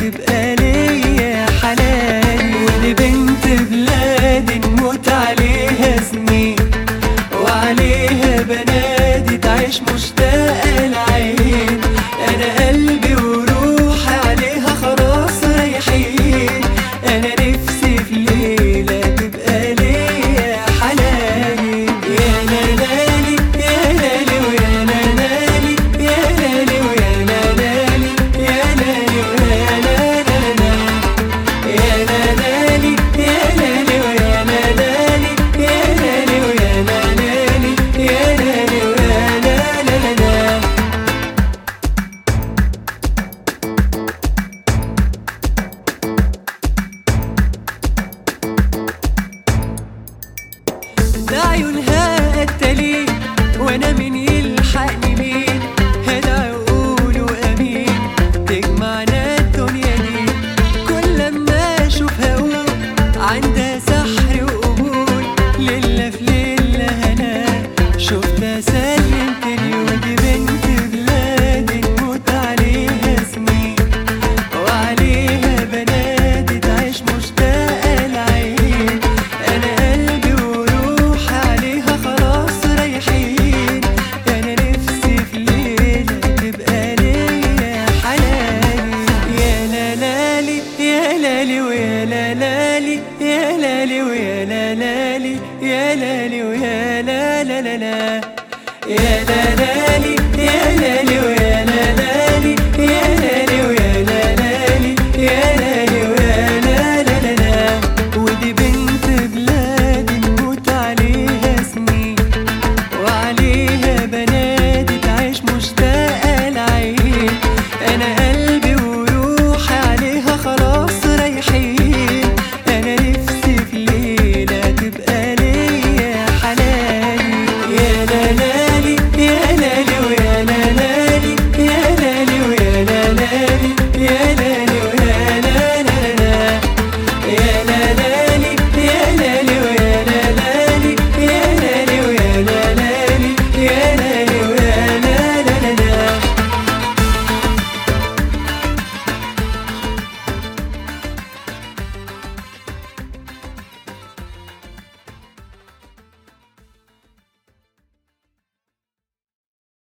تبقى ليا حلالي ودي بنت بلادي نموت عليها سنين وعليها بنادي تعيش مشتاقة العين أنا قلبي وروحي عليها خلاص رايحين أنا نفسي في ليلة تبقى ليا حلالي يا لالي يا لالي ويا لالي يا لالي ويا لالي يا لالي ويا لالا يا لالي يا لالي ويا لالي يا لالي ويا لالي يا لالي ويا لالا ده عيونها قتالين وانا من يلحقني مين هدعي اقوله امين تجمعنا الدنيا دي كل لما اشوفها اقول عندها سحر وقبول ليلة في ليلة هنا شفتها سلمتني ودي بنت بلادي نموت عليها سنين وعليها بنادي تعيش مشتاقة العين أنا قلبي وروحي عليها خلاص رايحين أنا نفسي في ليلة تبقى ليا حلالي يا لالي يا لالي ويا لالي يا لالي ويا لالي يا لالي ويا لا لا لا لا يا لالي يا لالي